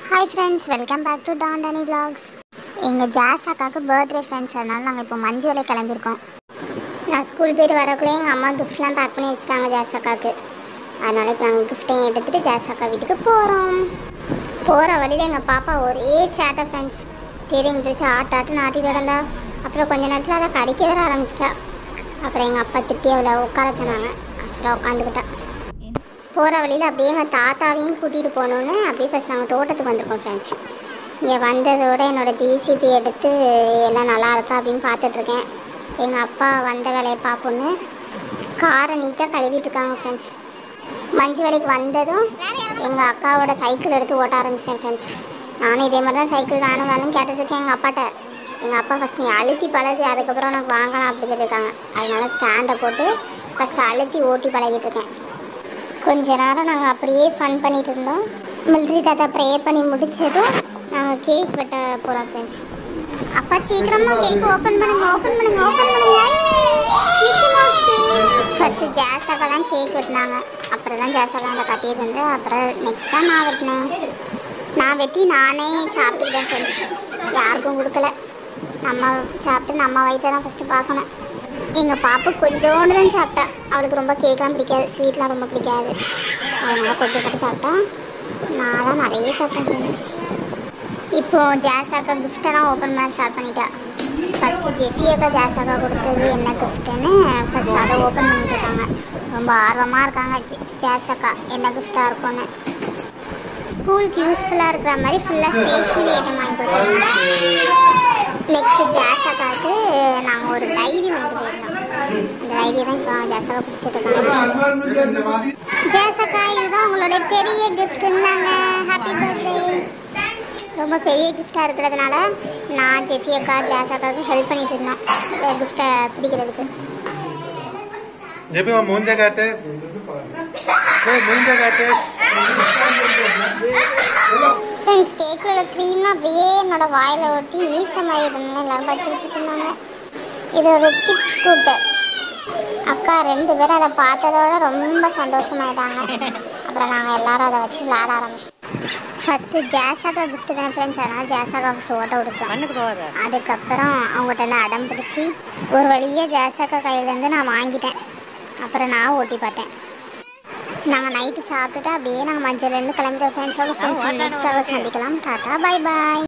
hi friends welcome back to டாண்டனி vlogs எங்கள் ஜாஸ் அக்காவுக்கு பர்த்டே ஃப்ரெண்ட்ஸ் அதனால நாங்கள் இப்போ மஞ்சு வேலை கிளம்பியிருக்கோம் நான் ஸ்கூல் போயிட்டு வரக்குள்ளே எங்கள் அம்மா கிஃப்ட்லாம் பேக் பண்ணி வச்சுட்டாங்க ஜாஸ் அக்காவுக்கு அதனால இப்போ நாங்கள் கிஃப்ட்டையும் எடுத்துகிட்டு ஜாஸ் அக்கா வீட்டுக்கு போகிறோம் போகிற வழியில் எங்கள் பாப்பா ஒரே சேட்டை ஃப்ரெண்ட்ஸ் ஸ்டீரிங் பிடிச்சி ஆட்டு ஆட்டுன்னு ஆட்டிட்டு கிடந்தா அப்புறம் கொஞ்ச நேரத்தில் அதை கடிக்க வேற ஆரம்பிச்சிட்டா அப்புறம் எங்கள் அப்பா திட்டி அவளை உட்கார சொன்னாங்க அப்புறம் உட்காந்துக்கிட்டா போகிற வழியில் அப்படியே எங்கள் தாத்தாவையும் கூட்டிகிட்டு போகணுன்னு அப்படியே ஃபஸ்ட் நாங்கள் தோட்டத்துக்கு வந்திருக்கோம் ஃப்ரெண்ட்ஸ் இங்கே வந்ததோட என்னோடய ஜிசிபி எடுத்து எல்லாம் நல்லா இருக்கா அப்படின்னு பார்த்துட்ருக்கேன் எங்கள் அப்பா வந்த வேலையை பார்ப்போன்னு காரை நீட்டாக கழுவிட்டு இருக்காங்க ஃப்ரெண்ட்ஸ் மஞ்சு வேலைக்கு வந்ததும் எங்கள் அக்காவோட சைக்கிள் எடுத்து ஓட்ட ஆரம்பிச்சிட்டேன் ஃப்ரெண்ட்ஸ் நானும் இதே மாதிரி தான் சைக்கிள் வேணும் வேணும்னு கேட்டுட்ருக்கேன் எங்கள் அப்பாட்ட எங்கள் அப்பா ஃபஸ்ட் நீ அழுத்தி பழகு அதுக்கப்புறம் எனக்கு வாங்கலாம் அப்படி சொல்லியிருக்காங்க அதனால ஸ்டாண்டை போட்டு ஃபஸ்ட் அழுத்தி ஓட்டி பழகிட்டு இருக்கேன் கொஞ்ச நேரம் நாங்கள் அப்படியே ஃபன் பண்ணிட்டு இருந்தோம் மிலிட்ரி தாத்தா ப்ரேயர் பண்ணி முடிச்சதும் நாங்கள் கேக் வெட்ட போகிறோம் ஃப்ரெண்ட்ஸ் அப்பா சீக்கிரமா கேக் ஓப்பன் பண்ணுங்க ஓப்பன் பண்ணுங்க ஓப்பன் பண்ணுங்க மிக்கி மவுஸ் கேக் ஃபர்ஸ்ட் ஜாஸாக்கா தான் கேக் வெட்டினாங்க அப்புறம் தான் ஜாஸாக்கா அந்த கத்தியை தந்து அப்புறம் நெக்ஸ்ட் தான் நான் வெட்டினேன் நான் வெட்டி நானே சாப்பிட்டுக்கிட்டேன் ஃப்ரெண்ட்ஸ் யாருக்கும் கொடுக்கல நம்ம சாப்பிட்டு நம்ம வயிற்றை தான் ஃபஸ்ட்டு பார்க்கணும் எங்கள் பாப்பு கொஞ்சோண்டு தான் சாப்பிட்டா அவளுக்கு ரொம்ப கேக்லாம் பிடிக்காது ஸ்வீட்லாம் ரொம்ப பிடிக்காது அதனால கொஞ்சம் மட்டும் சாப்பிட்டா நான் தான் நிறைய சாப்பிட்டேன் ஃப்ரெண்ட்ஸ் இப்போ ஜாஸாக்கா கிஃப்டெல்லாம் ஓப்பன் பண்ண ஸ்டார்ட் பண்ணிட்டா ஃபஸ்ட்டு ஜெஃபி அக்கா ஜாஸாக்கா கொடுத்தது என்ன கிஃப்ட்டுன்னு ஃபஸ்ட் அதை ஓப்பன் பண்ணிட்டு இருக்காங்க ரொம்ப ஆர்வமாக இருக்காங்க ஜெ- ஜாஸாக்கா என்ன கிஃப்டாக இருக்கும்னு ஸ்கூலுக்கு யூஸ்ஃபுல்லாக இருக்கிற மாதிரி ஃபுல்லாக ஸ்டேஷ்னரி ஐட்டம் வாங்கி கொடுத்தாங்க நெக்ஸ்ட் ஜாஸாக்காவுக்கு நாங்கள் ஒரு டைரி வாங்கிட்டு போயிருந்தோம் இந்த டைரி தான் இப்போ ஜாஸாக்கா பிடிச்சிட்டு இருக்காங்க ஜாஸாக்கா இதுதான் உங்களோட பெரிய கிஃப்ட் இருந்தாங்க ஹாப்பி பர்த்டே ரொம்ப பெரிய கிஃப்டாக இருக்கிறதுனால நான் ஜெஃபி அக்கா ஜாஸாக்காவுக்கு ஹெல்ப் பண்ணிட்டு இருந்தோம் கிஃப்டை பிடிக்கிறதுக்கு ஜெபி உன் மூஞ்ச காட்டு ஏய், மூஞ்ச காட்டு ஃப்ரெண்ட்ஸ் கேக்கில் க்ரீம்னா அப்படியே என்னோட வாயில் ஒட்டி மீச மாதிரி இருந்தாங்க எல்லாரும் பச்சு வச்சுட்டு இருந்தாங்க இது ஒரு கிட்ஸ் ஸ்கூட்டர் அக்கா ரெண்டு பேரும் அதை பார்த்ததோட ரொம்ப சந்தோஷமாயிட்டாங்க அப்புறம் நாங்கள் எல்லாரும் அதை வச்சு விளையாட ஆரம்பிச்சோம் ஃபஸ்ட்டு ஜாஸாக்கா gift தானே ஃப்ரெண்ட்ஸ் அதனால் ஜாஸாக்கா ஃபஸ்ட்டு ஓட்ட விட்டுட்டோம் அதுக்கப்புறம் அவங்ககிட்ட இருந்து அடம் பிடிச்சி ஒரு வழியாக ஜாஸாக்கா கையிலேருந்து நான் வாங்கிட்டேன் அப்புறம் நான் ஓட்டி பார்த்தேன் நாங்கள் நைட்டு சாப்பிட்டுட்டு அப்படியே நாங்கள் மஞ்சள்லேருந்து கிளம்பிட்டோம் ஃப்ரெண்ட்ஸோட ஃப்ரெண்ட்ஸ் நெக்ஸ்ட் சந்திக்கலாம் டாட்டா பை பாய்